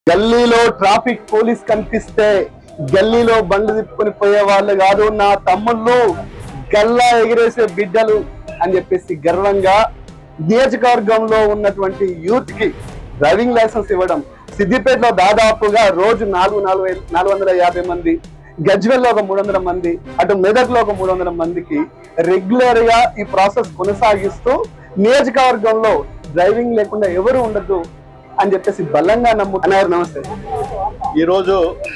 గల్లీలో traffic police కనిపిస్తే గల్లీలో బండ్లు తిప్పుకొని పోయే వాళ్ళు కాదు నా తమ్ముళ్ళు గల్లా ఎగిరేసే బిడ్డలు అని చెప్పేసి గర్వంగా నియోజకవర్గంలో ఉన్నటువంటి యూత్ కి డ్రైవింగ్ లైసెన్స్ ఇవ్వడం సిద్దిపేటలో దాదాపుగా రోజు నాలుగు నాలుగు వేల- నాలుగు వందల యాభై మంది గజ్వెల్లో ఒక మూడు వందల మంది అటు మెదక్లో ఒక మూడు వందల మందికి రెగ్యులర్ గా ఈ ప్రాసెస్ కొనసాగిస్తూ నియోజకవర్గంలో డ్రైవింగ్ లేకుండా ఎవరు ఉండదు అని చెప్పేసి బలంగా నమ్ము అన్నారు నమస్తే ఈరోజు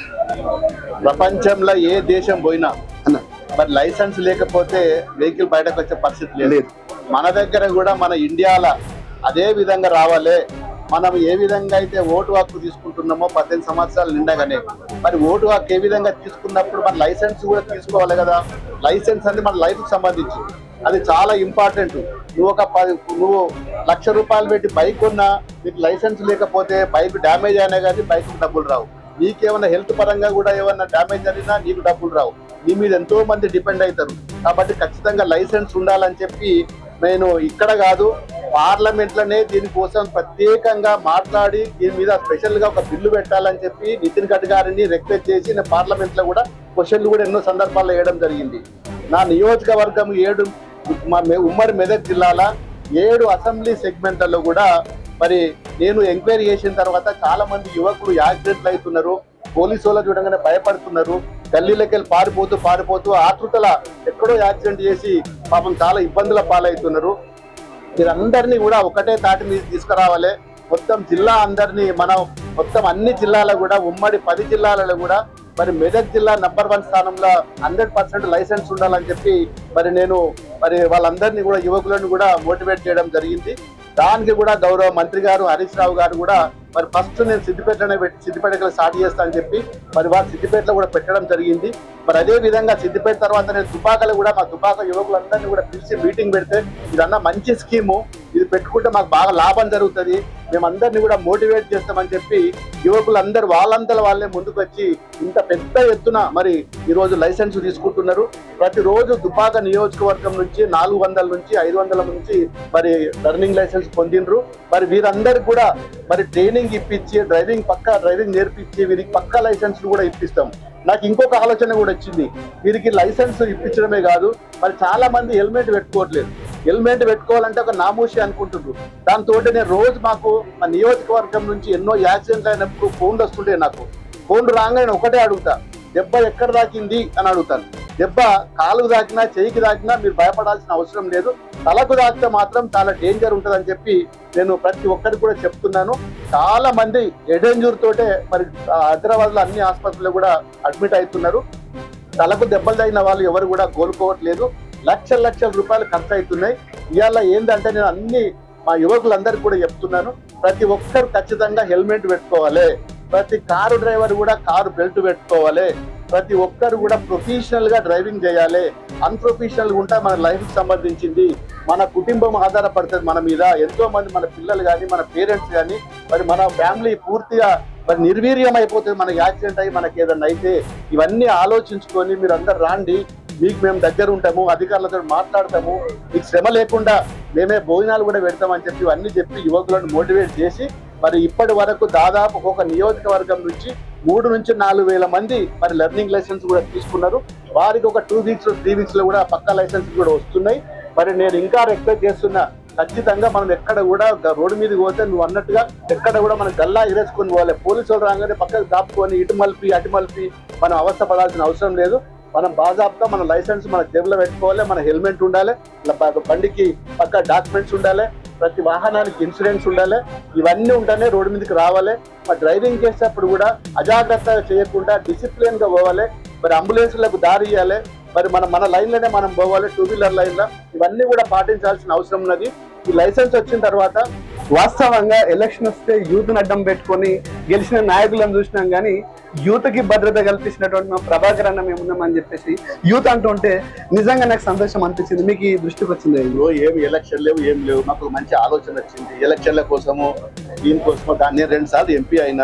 ప్రపంచంలో ఏ దేశం పోయినా అన్న మరి లైసెన్స్ లేకపోతే వెహికల్ బయటకు వచ్చే పరిస్థితి లేదు లేదు. మన దగ్గర కూడా మన ఇండియాలో అదే విధంగా రావాలి మనం ఏ విధంగా అయితే ఓటు హక్కు తీసుకుంటున్నామో పద్దెనిమిది సంవత్సరాలు నిండగానే మరి ఓటు హక్కు ఏ విధంగా తీసుకున్నప్పుడు మన లైసెన్స్ కూడా తీసుకోవాలి కదా లైసెన్స్ అనేది మన లైఫ్ కి సంబంధించి అది చాలా ఇంపార్టెంట్ నువ్వు ఒక పది నువ్వు లక్ష రూపాయలు పెట్టి బైక్ ఉన్నా నీకు లైసెన్స్ లేకపోతే బైక్ డ్యామేజ్ అయినా కానీ బైక్ డబ్బులు రావు నీకేమైనా హెల్త్ పరంగా కూడా ఏమన్నా డ్యామేజ్ జరిగినా నీకు డబ్బులు రావు నీ మీద ఎంతో మంది డిపెండ్ అవుతారు కాబట్టి ఖచ్చితంగా లైసెన్స్ ఉండాలని చెప్పి నేను ఇక్కడ కాదు పార్లమెంట్ లోనే దీనికోసం ప్రత్యేకంగా మాట్లాడి దీని మీద స్పెషల్ గా ఒక బిల్లు పెట్టాలని చెప్పి నితిన్ గడ్కరీని రిక్వెస్ట్ చేసి నేను పార్లమెంట్ లో కూడా క్వశ్చన్లు కూడా ఎన్నో సందర్భాల్లో వేయడం జరిగింది నా నియోజకవర్గం ఏడు మా మె- ఉమ్మడి మెదక్ జిల్లాల ఏడు అసెంబ్లీ సెగ్మెంట్లలో కూడా మరి నేను ఎంక్వైరీ చేసిన తర్వాత చాలా మంది యువకులు యాక్సిడెంట్లు అవుతున్నారు పోలీసు వాళ్ళు చూడగానే భయపడుతున్నారు గల్లీలోకి వెళ్ళి పారిపోతూ పారిపోతూ ఆతృతల ఎక్కడో యాక్సిడెంట్ చేసి పాపం చాలా ఇబ్బందుల పాలవుతున్నారు మీరందరినీ కూడా ఒకటే తాటి మీద తీసుకురావాలి మొత్తం జిల్లా అందరినీ మనం మొత్తం అన్ని జిల్లాలో కూడా ఉమ్మడి పది జిల్లాలలో కూడా మరి మెదక్ జిల్లా నంబర్ వన్ స్థానంలో హండ్రెడ్ పర్సెంట్ లైసెన్స్ ఉండాలని చెప్పి మరి నేను మరి వాళ్ళందరినీ కూడా యువకులను కూడా మోటివేట్ చేయడం జరిగింది దానికి కూడా గౌరవ మంత్రి గారు హరీష్ రావు గారు కూడా మరి ఫస్ట్ నేను సిద్దిపేటలోనే పెట్టి సిద్దిపేటలో స్టార్ట్ చేస్తా అని చెప్పి మరి వారు సిద్దిపేటలో కూడా పెట్టడం జరిగింది మరి అదే విధంగా సిద్దిపేట తర్వాత నేను దుబాకలో కూడా మా దుబాక యువకులందరినీ కూడా పిలిచి మీటింగ్ పెడితే ఇదన్నా మంచి స్కీము ఇది పెట్టుకుంటే మాకు బాగా లాభం జరుగుతుంది మేమందరినీ కూడా మోటివేట్ చేస్తామని చెప్పి యువకులందరూ వాళ్ళంతల వాళ్ళే ముందుకు వచ్చి ఇంత పెద్ద ఎత్తున మరి ఈ రోజు లైసెన్స్ తీసుకుంటున్నారు ప్రతిరోజు దుబాక నియోజకవర్గం నుంచి నాలుగు వందల నుంచి ఐదు వందల నుంచి మరి లర్నింగ్ లైసెన్స్ పొందినరు మరి వీరందరికి కూడా మరి ట్రైనింగ్ ఇప్పించి డ్రైవింగ్ పక్క డ్రైవింగ్ నేర్పించి వీరికి పక్క లైసెన్స్ కూడా ఇప్పిస్తాం నాకు ఇంకొక ఆలోచన కూడా వచ్చింది వీరికి లైసెన్స్ ఇప్పించడమే కాదు మరి చాలా మంది హెల్మెట్ పెట్టుకోవట్లేదు హెల్మెట్ పెట్టుకోవాలంటే ఒక నామూషి అనుకుంటున్నారు దాంతో నేను రోజు మాకు మా నియోజకవర్గం నుంచి ఎన్నో యాక్సిడెంట్లు అయినప్పుడు ఫోన్లు వస్తుంటాయి నాకు ఫోన్లు రాగానే నేను ఒకటే అడుగుతా దెబ్బ ఎక్కడ దాకింది అని అడుగుతాను దెబ్బ కాలుకు దాకినా చేయికి దాకినా మీరు భయపడాల్సిన అవసరం లేదు తలకు దాకితే మాత్రం చాలా డేంజర్ ఉంటుందని చెప్పి నేను ప్రతి ఒక్కరికి కూడా చెప్తున్నాను చాలా మంది ఎడేంజర్ తోటే మరి హైదరాబాద్ లో అన్ని ఆసుపత్రుల్లో కూడా అడ్మిట్ అవుతున్నారు తలకు దెబ్బలు తగిన వాళ్ళు ఎవరు కూడా కోలుకోవట్లేదు లక్షల లక్షల రూపాయలు ఖర్చు అవుతున్నాయి ఇవాళ ఏంటంటే నేను అన్ని మా యువకులందరికీ కూడా చెప్తున్నాను ప్రతి ఒక్కరు ఖచ్చితంగా హెల్మెట్ పెట్టుకోవాలి ప్రతి కారు డ్రైవర్ కూడా కారు బెల్ట్ పెట్టుకోవాలి ప్రతి ఒక్కరు కూడా ప్రొఫెషనల్ గా డ్రైవింగ్ చేయాలి అన్ప్రొఫెషనల్ గా ఉంటే మన లైఫ్ కి సంబంధించింది మన కుటుంబం ఆధారపడుతుంది మన మీద ఎంతో మంది మన పిల్లలు కానీ మన పేరెంట్స్ కానీ మరి మన ఫ్యామిలీ పూర్తిగా మరి నిర్వీర్యం అయిపోతుంది మనకి యాక్సిడెంట్ అయ్యి మనకి ఏదన్నా అయితే ఇవన్నీ ఆలోచించుకొని మీరు అందరు రాండి మీకు మేము దగ్గర ఉంటాము అధికారులతో మాట్లాడతాము మీకు శ్రమ లేకుండా మేమే భోజనాలు కూడా పెడతామని చెప్పి ఇవన్నీ చెప్పి యువకులను మోటివేట్ చేసి మరి ఇప్పటి వరకు దాదాపు ఒక నియోజకవర్గం నుంచి మూడు నుంచి నాలుగు వేల మంది మరి లెర్నింగ్ లైసెన్స్ కూడా తీసుకున్నారు వారికి ఒక టూ వీక్స్ త్రీ వీక్స్ లో కూడా పక్కా లైసెన్స్ కూడా వస్తున్నాయి మరి నేను ఇంకా రిక్వెస్ట్ చేస్తున్నా ఖచ్చితంగా మనం ఎక్కడ కూడా గ- రోడ్డు మీదకి పోతే నువ్వు అన్నట్టుగా ఎక్కడ కూడా మనం గల్లా ఎగరేసుకొని పోవాలి పోలీసు వాళ్ళు రాగానే పక్కకు దాపుకొని ఇటు మలిపి అటు మలిపి మనం అవస్థ పడాల్సిన అవసరం లేదు మనం బాజాబ్తా మన లైసెన్స్ మన జేబులో పెట్టుకోవాలి మన హెల్మెట్ ఉండాలి ఇలా బ- బండికి పక్క డాక్యుమెంట్స్ ఉండాలి ప్రతి వాహనానికి ఇన్సూరెన్స్ ఉండాలి ఇవన్నీ ఉంటేనే రోడ్డు మీదకి రావాలి మరి డ్రైవింగ్ చేసేటప్పుడు కూడా అజాగ్రత్త చేయకుండా డిసిప్లిన్ గా పోవాలి మరి అంబులెన్స్లకు దారి ఇవ్వాలి మరి మన మన లైన్ లోనే మనం పోవాలి టూ వీలర్ లైన్ లో ఇవన్నీ కూడా పాటించాల్సిన అవసరం ఉన్నది ఈ లైసెన్స్ వచ్చిన తర్వాత వాస్తవంగా ఎలక్షన్ వస్తే యూత్ అడ్డం పెట్టుకొని గెలిచిన నాయకులను చూసినాం కానీ యూత్ కి భద్రత కల్పించినటువంటి మా ప్రభాకర్ అన్న మేము ఉన్నామని చెప్పేసి యూత్ అంటుంటే నిజంగా నాకు సంతోషం అనిపించింది మీకు ఈ దృష్టికి వచ్చింది ఇదిగో ఏమి ఎలక్షన్ లేవు ఏం లేవు మాకు మంచి ఆలోచన వచ్చింది ఎలక్షన్ల కోసము దీనికోసము దాన్ని రెండు సార్లు ఎంపీ అయినా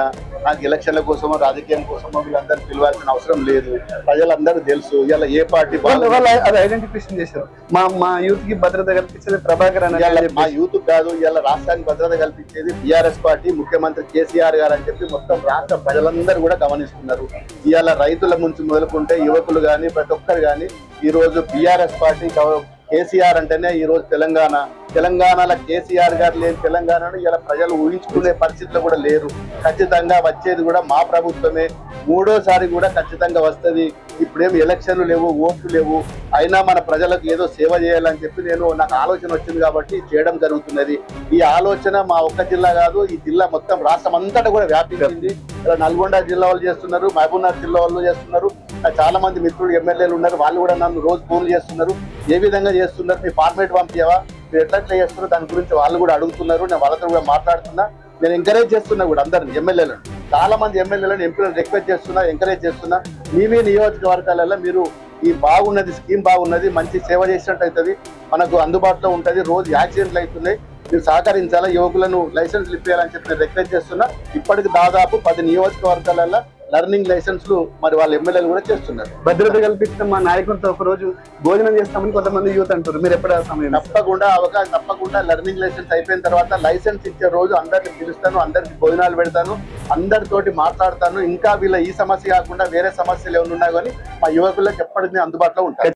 నాకు ఎలక్షన్ల కోసమో రాజకీయం కోసమో వీళ్ళందరూ పిలవాల్సిన అవసరం లేదు ప్రజలందరూ తెలుసు ఇలా ఏ పార్టీ వాళ్ళు వాళ్ళు అది ఐడెంటిఫికేషన్ చేశారు మా మా యూత్ కి భద్రత కల్పించేది ప్రభాకర్ అని ఇవాళ చెప్పి మా యూత్ కాదు ఇవాళ రాష్ట్రానికి భద్రత కల్పించేది బీఆర్ఎస్ పార్టీ ముఖ్యమంత్రి కేసీఆర్ గారు అని చెప్పి మొత్తం రాష్ట్ర ప్రజలందరూ కూడా గమనిస్తున్నారు ఇవాళ రైతుల నుంచి మొదలుకుంటే యువకులు కానీ ప్రతి ఒక్కరు కానీ ఈ రోజు బీఆర్ఎస్ పార్టీ గవ- కేసీఆర్ అంటేనే ఈ రోజు తెలంగాణ తెలంగాణలో కేసీఆర్ గారు లేని తెలంగాణను ఇలా ప్రజలు ఊహించుకునే పరిస్థితిలో కూడా లేరు ఖచ్చితంగా వచ్చేది కూడా మా ప్రభుత్వమే మూడోసారి కూడా ఖచ్చితంగా వస్తది ఇప్పుడేం ఎలక్షన్లు లేవు ఓట్లు లేవు అయినా మన ప్రజలకు ఏదో సేవ చేయాలని చెప్పి నేను నాకు ఆలోచన వచ్చింది కాబట్టి చేయడం జరుగుతున్నది ఈ ఆలోచన మా ఒక్క జిల్లా కాదు ఈ జిల్లా మొత్తం రాష్ట్రం అంతటా కూడా వ్యాపించింది ఇలా నల్గొండ జిల్లా వాళ్ళు చేస్తున్నారు మహబూబ్నగర్ జిల్లా వాళ్ళు చేస్తున్నారు నాకు చాలా మంది మిత్రులు ఎమ్మెల్యేలు ఉన్నారు వాళ్ళు కూడా నన్ను రోజు ఫోన్ చేస్తున్నారు ఏ విధంగా చేస్తున్నారు మీ ఫార్మేట్ పంపించవా మీరు ఎట్లా ఎట్లా చేస్తున్నారు దాని గురించి వాళ్ళు కూడా అడుగుతున్నారు నేను వాళ్ళతో కూడా మాట్లాడుతున్నా నేను ఎంకరేజ్ చేస్తున్నా కూడా అందరిని ఎమ్మెల్యేలను చాలా మంది ఎమ్మెల్యేలను ఎంపీలను రిక్వెస్ట్ చేస్తున్నా ఎంకరేజ్ చేస్తున్నా మీ మీ నియోజకవర్గాలలో మీరు ఈ బాగున్నది స్కీమ్ బాగున్నది మంచి సేవ చేసినట్టు అవుతుంది మనకు అందుబాటులో ఉంటది రోజు యాక్సిడెంట్లు అవుతున్నాయి మీరు సహకరించాలా యువకులను లైసెన్స్ ఇప్పించాలని చెప్పి నేను రిక్వెస్ట్ చేస్తున్నా ఇప్పటికి దాదాపు పది నియోజకవర్గాలలో లర్నింగ్ లైసెన్స్లు మరి వాళ్ళ ఎమ్మెల్యేలు కూడా చేస్తున్నారు భద్రత కల్పిస్తే మా నాయకులతో ఒక రోజు భోజనం చేస్తామని కొంతమంది యూత్ అంటారు మీరు ఎప్పుడు ఆ సమయం తప్పకుండా అవకాశం తప్పకుండా లర్నింగ్ లైసెన్స్ అయిపోయిన తర్వాత లైసెన్స్ ఇచ్చే రోజు అందరిని పిలుస్తాను అందరికి భోజనాలు పెడతాను అందరితోటి మాట్లాడతాను ఇంకా వీళ్ళ ఈ సమస్య కాకుండా వేరే సమస్యలు ఏమైనా ఉన్నా కానీ మా యువకులకు ఎప్పటికీ అందుబాటులో ఉంటాను